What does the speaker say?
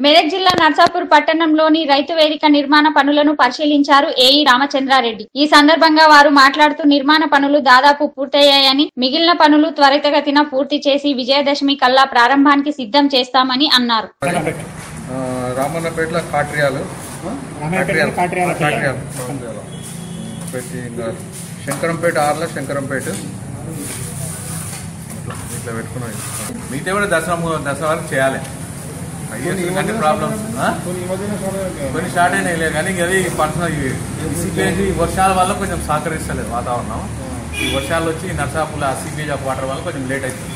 మెదక్ జిల్లా నర్సాపూర్ పట్టణంలోని రైతు వేదిక నిర్మాణ పనులను పరిశీలించారు ఏఈ రామచంద్రారెడ్డి ఈ సందర్భంగా వారు మాట్లాడుతూ నిర్మాణ పనులు దాదాపు పూర్తయ్యాయని మిగిలిన పనులు త్వరితగతిన పూర్తి చేసి విజయదశమి కల్లా ప్రారంభానికి సిద్ధం చేస్తామని అన్నారు ఆ, రామన్నపేటలో కాట్రియాలు రామాయపేట కాట్రియాల కాట్రియాలు కాట్రియాలు. పెట్టి ఇంకా శంకరంపేట ఆర్ల శంకరంపేట ఇట్లా ఇట్లా పెట్టుకున్నాం మిగతా కూడా దసరా ము- దసరా వరకు చేయాలి అంటే ప్రాబ్లం కొన్ని స్టార్ట్ అయినాయి లేదు కానీ అది పర్సనల్ సీపేజ్ ఈ వర్షాల వల్ల కొంచెం సహకరిస్తలేదు వాతావరణం ఈ వర్షాలు వచ్చి నర్సాపుల సీపేజ్ ఆఫ్ వాటర్ వల్ల కొంచెం లేట్ అవుతుంది